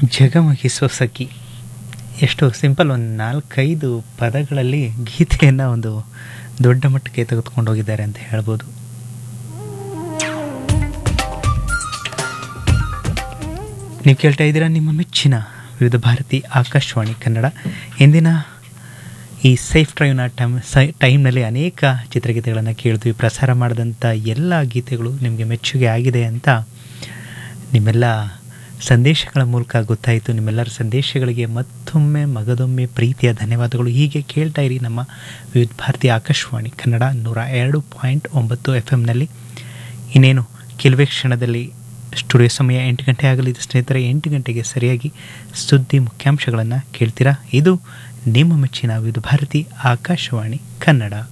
ಜಗಮಗಿಸೋ ಸಖಿ ಎಷ್ಟು ಸಿಂಪಲ್ ಒಂದು ನಾಲ್ಕೈದು ಪದಗಳಲ್ಲಿ ಗೀತೆಯನ್ನು ಒಂದು ದೊಡ್ಡ ಮಟ್ಟಕ್ಕೆ ತೆಗೆದುಕೊಂಡು ಹೋಗಿದ್ದಾರೆ ಅಂತ ಹೇಳ್ಬೋದು ನೀವು ಕೇಳ್ತಾ ಇದ್ದೀರಾ ನಿಮ್ಮ ಮೆಚ್ಚಿನ ವಿವಿಧ ಭಾರತಿ ಆಕಾಶವಾಣಿ ಕನ್ನಡ ಇಂದಿನ ಈ ಸೇಫ್ ಡ್ರೈವ್ನ ಟೈಮ್ ಸೈ ಟೈಮ್ನಲ್ಲಿ ಅನೇಕ ಚಿತ್ರಗೀತೆಗಳನ್ನು ಕೇಳಿದ್ವಿ ಪ್ರಸಾರ ಮಾಡಿದಂಥ ಎಲ್ಲ ಗೀತೆಗಳು ನಿಮಗೆ ಮೆಚ್ಚುಗೆ ಆಗಿದೆ ಅಂತ ನಿಮ್ಮೆಲ್ಲ ಸಂದೇಶಗಳ ಮೂಲಕ ಗೊತ್ತಾಯಿತು ನಿಮ್ಮೆಲ್ಲರ ಸಂದೇಶಗಳಿಗೆ ಮತ್ತೊಮ್ಮೆ ಮಗದೊಮ್ಮೆ ಪ್ರೀತಿಯ ಧನ್ಯವಾದಗಳು ಹೀಗೆ ಕೇಳ್ತಾ ಇರಿ ನಮ್ಮ ವಿವಿಧ ಭಾರತಿ ಆಕಾಶವಾಣಿ ಕನ್ನಡ ನೂರ ಎರಡು ಪಾಯಿಂಟ್ ಒಂಬತ್ತು ಎಫ್ ಎಮ್ನಲ್ಲಿ ಇನ್ನೇನು ಕೆಲವೇ ಕ್ಷಣದಲ್ಲಿ ಸ್ಟುಡಿಯೋ ಸಮಯ ಎಂಟು ಗಂಟೆ ಆಗಲಿದೆ ಸ್ನೇಹಿತರೆ ಎಂಟು ಗಂಟೆಗೆ ಸರಿಯಾಗಿ ಸುದ್ದಿ ಮುಖ್ಯಾಂಶಗಳನ್ನು ಕೇಳ್ತೀರಾ ಇದು ನಿಮ್ಮ ಮೆಚ್ಚಿನ ವಿವಿಧ ಭಾರತಿ ಆಕಾಶವಾಣಿ ಕನ್ನಡ